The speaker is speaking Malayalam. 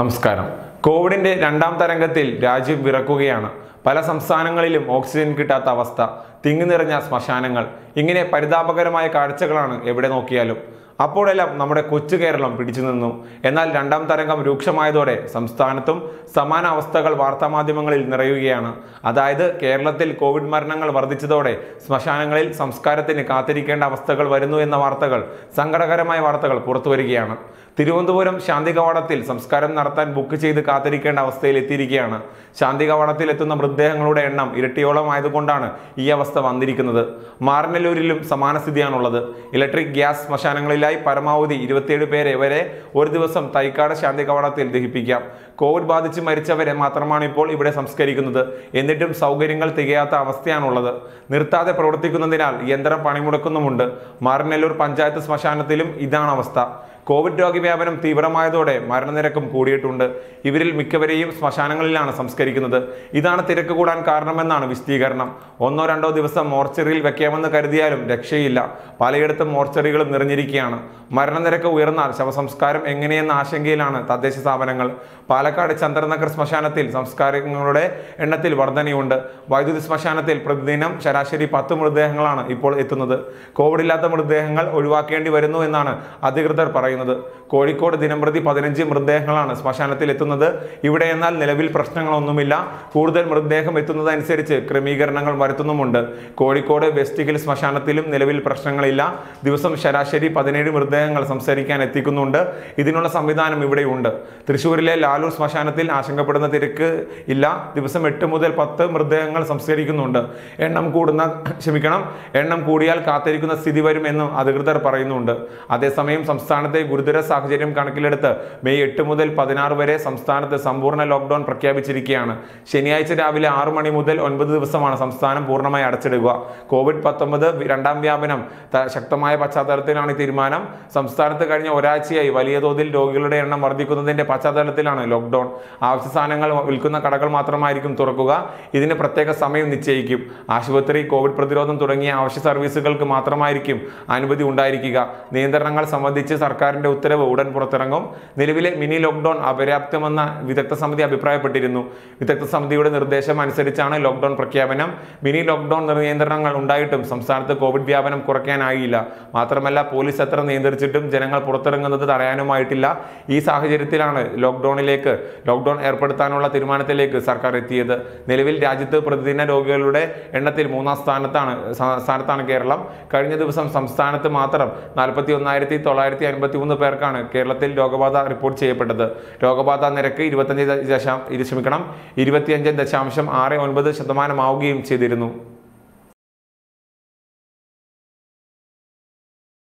നമസ്കാരം കോവിഡിന്റെ രണ്ടാം തരംഗത്തിൽ രാജ്യം വിറക്കുകയാണ് പല സംസ്ഥാനങ്ങളിലും ഓക്സിജൻ കിട്ടാത്ത അവസ്ഥ തിങ്ങി നിറഞ്ഞ ശ്മശാനങ്ങൾ ഇങ്ങനെ പരിതാപകരമായ കാഴ്ചകളാണ് എവിടെ നോക്കിയാലും അപ്പോഴെല്ലാം നമ്മുടെ കൊച്ചു കേരളം പിടിച്ചു നിന്നു എന്നാൽ രണ്ടാം തരംഗം രൂക്ഷമായതോടെ സംസ്ഥാനത്തും സമാന അവസ്ഥകൾ വാർത്താമാധ്യമങ്ങളിൽ നിറയുകയാണ് അതായത് കേരളത്തിൽ കോവിഡ് മരണങ്ങൾ വർദ്ധിച്ചതോടെ ശ്മശാനങ്ങളിൽ സംസ്കാരത്തിന് കാത്തിരിക്കേണ്ട അവസ്ഥകൾ വരുന്നു എന്ന വാർത്തകൾ സങ്കടകരമായ വാർത്തകൾ പുറത്തുവരികയാണ് തിരുവനന്തപുരം ശാന്തി കവാടത്തിൽ സംസ്കാരം നടത്താൻ ബുക്ക് ചെയ്ത് കാത്തിരിക്കേണ്ട അവസ്ഥയിൽ എത്തിയിരിക്കുകയാണ് ശാന്തി കവാടത്തിൽ എത്തുന്ന മൃതദേഹങ്ങളുടെ എണ്ണം ഇരട്ടിയോളം ആയതുകൊണ്ടാണ് ഈ അവസ്ഥ വന്നിരിക്കുന്നത് മാറനല്ലൂരിലും സമാന സ്ഥിതിയാണുള്ളത് ഇലക്ട്രിക് ഗ്യാസ് ശ്മശാനങ്ങളിലായി പരമാവധി ഇരുപത്തിയേഴ് പേരെ വരെ ഒരു ദിവസം തൈക്കാട് ശാന്തി കവാടത്തിൽ ദഹിപ്പിക്കാം കോവിഡ് ബാധിച്ച് മരിച്ചവരെ മാത്രമാണ് ഇപ്പോൾ ഇവിടെ സംസ്കരിക്കുന്നത് എന്നിട്ടും സൗകര്യങ്ങൾ തികയാത്ത അവസ്ഥയാണുള്ളത് നിർത്താതെ പ്രവർത്തിക്കുന്നതിനാൽ യന്ത്രം പണിമുടക്കുന്നുമുണ്ട് മാറനല്ലൂർ പഞ്ചായത്ത് ശ്മശാനത്തിലും ഇതാണ് അവസ്ഥ കോവിഡ് രോഗവ്യാപനം തീവ്രമായതോടെ മരണനിരക്കും കൂടിയിട്ടുണ്ട് ഇവരിൽ മിക്കവരെയും ശ്മശാനങ്ങളിലാണ് സംസ്കരിക്കുന്നത് ഇതാണ് തിരക്ക് കൂടാൻ കാരണമെന്നാണ് വിശദീകരണം ഒന്നോ രണ്ടോ ദിവസം മോർച്ചറിയിൽ വെക്കാമെന്ന് കരുതിയാലും രക്ഷയില്ല പലയിടത്തും മോർച്ചറികളും നിറഞ്ഞിരിക്കുകയാണ് മരണനിരക്ക് ഉയർന്നാൽ ശവസംസ്കാരം എങ്ങനെയെന്ന ആശങ്കയിലാണ് തദ്ദേശ സ്ഥാപനങ്ങൾ പാലക്കാട് ചന്ദ്രനഗർ ശ്മശാനത്തിൽ സംസ്കാരങ്ങളുടെ എണ്ണത്തിൽ വർധനയുണ്ട് വൈദ്യുതി ശ്മശാനത്തിൽ പ്രതിദിനം ശരാശരി പത്ത് മൃതദേഹങ്ങളാണ് ഇപ്പോൾ എത്തുന്നത് കോവിഡ് ഇല്ലാത്ത മൃതദേഹങ്ങൾ ഒഴിവാക്കേണ്ടി വരുന്നു എന്നാണ് അധികൃതർ പറയുന്നത് കോഴിക്കോട് ദിനംപ്രതി പതിനഞ്ച് മൃതദേഹങ്ങളാണ് ശ്മശാനത്തിൽ എത്തുന്നത് ഇവിടെ എന്നാൽ നിലവിൽ പ്രശ്നങ്ങളൊന്നുമില്ല കൂടുതൽ മൃതദേഹം എത്തുന്നതനുസരിച്ച് ക്രമീകരണങ്ങൾ വരുത്തുന്നുമുണ്ട് കോഴിക്കോട് വെസ്റ്റ് ഹിൽ ശ്മശാനത്തിലും നിലവിൽ പ്രശ്നങ്ങളില്ല ദിവസം ശരാശരി പതിനേഴ് മൃതദേഹങ്ങൾ സംസ്കരിക്കാൻ എത്തിക്കുന്നുണ്ട് ഇതിനുള്ള സംവിധാനം ഇവിടെയുണ്ട് തൃശ്ശൂരിലെ ലാലൂർ ശ്മശാനത്തിൽ ആശങ്കപ്പെടുന്ന തിരക്ക് ഇല്ല ദിവസം എട്ട് മുതൽ പത്ത് മൃതദേഹങ്ങൾ സംസ്കരിക്കുന്നുണ്ട് എണ്ണം കൂടുന്ന ക്ഷമിക്കണം എണ്ണം കൂടിയാൽ കാത്തിരിക്കുന്ന സ്ഥിതി വരുമെന്നും അധികൃതർ പറയുന്നുണ്ട് അതേസമയം സംസ്ഥാനത്തെ ഗുരുതര സാഹചര്യം കണക്കിലെടുത്ത് മെയ് എട്ട് മുതൽ പതിനാറ് വരെ സംസ്ഥാനത്ത് സമ്പൂർണ്ണ ലോക്ക്ഡൌൺ പ്രഖ്യാപിച്ചിരിക്കുകയാണ് ശനിയാഴ്ച രാവിലെ ആറ് മണി മുതൽ ഒൻപത് ദിവസമാണ് സംസ്ഥാനം പൂർണ്ണമായി അടച്ചിടുക കോവിഡ് പത്തൊമ്പത് രണ്ടാം വ്യാപനം ത- ശക്തമായ പശ്ചാത്തലത്തിലാണ് ഈ തീരുമാനം സംസ്ഥാനത്ത് കഴിഞ്ഞ ഒരാഴ്ചയായി വലിയ തോതിൽ രോഗികളുടെ എണ്ണം വർദ്ധിക്കുന്നതിന്റെ പശ്ചാത്തലത്തിലാണ് ലോക്ക്ഡൌൺ ആവശ്യ സാധനങ്ങൾ വിൽക്കുന്ന കടകൾ മാത്രമായിരിക്കും തുറക്കുക ഇതിന് പ്രത്യേക സമയം നിശ്ചയിക്കും ആശുപത്രി കോവിഡ് പ്രതിരോധം തുടങ്ങിയ അവശ്യ സർവീസുകൾക്ക് മാത്രമായിരിക്കും അനുമതി ഉണ്ടായിരിക്കുക നിയന്ത്രണങ്ങൾ സംബന്ധിച്ച് സർക്കാരിന്റെ ഉത്തരവ് ഉടൻ പുറത്തിറങ്ങും നിലവിലെ മിനി ലോക്ക്ഡൌൺ അപര്യാപ്തമെന്ന വിദഗ്ധ സമിതി അഭിപ്രായപ്പെട്ടിരുന്നു വിദഗ്ധ സമിതിയുടെ നിർദ്ദേശം അനുസരിച്ചാണ് ലോക്ക്ഡൌൺ പ്രഖ്യാപനം മിനി ലോക്ക്ഡൌൺ നിയന്ത്രണങ്ങൾ ഉണ്ടായിട്ടും സംസ്ഥാനത്ത് കോവിഡ് വ്യാപനം കുറയ്ക്കാനായില്ല മാത്രമല്ല പോലീസ് എത്ര നിയന്ത്രിച്ചിട്ടും ജനങ്ങൾ പുറത്തിറങ്ങുന്നത് തടയാനുമായിട്ടില്ല ഈ സാഹചര്യത്തിലാണ് ലോക്ക്ഡൌണിലേക്ക് ലോക്ക്ഡൌൺ ഏർപ്പെടുത്താനുള്ള തീരുമാനത്തിലേക്ക് സർക്കാർ എത്തിയത് നിലവിൽ രാജ്യത്ത് പ്രതിദിന രോഗികളുടെ എണ്ണത്തിൽ മൂന്നാം സ്ഥാനത്താണ് സ- സ്ഥാനത്താണ് കേരളം കഴിഞ്ഞ ദിവസം സംസ്ഥാനത്ത് മാത്രം നാൽപ്പത്തി ഒന്നായിരത്തി തൊള്ളായിരത്തി അൻപത്തി മൂന്ന് പേർക്കാണ് കേരളത്തിൽ രോഗബാധ റിപ്പോർട്ട് ചെയ്യപ്പെട്ടത് രോഗബാധ നിരക്ക് ഇരുപത്തഞ്ച് ദശാം ഇരു- ക്ഷമിക്കണം ഇരുപത്തിയഞ്ച് ദശാംശം ആറ് ഒൻപത് ശതമാനമാവുകയും ചെയ്തിരുന്നു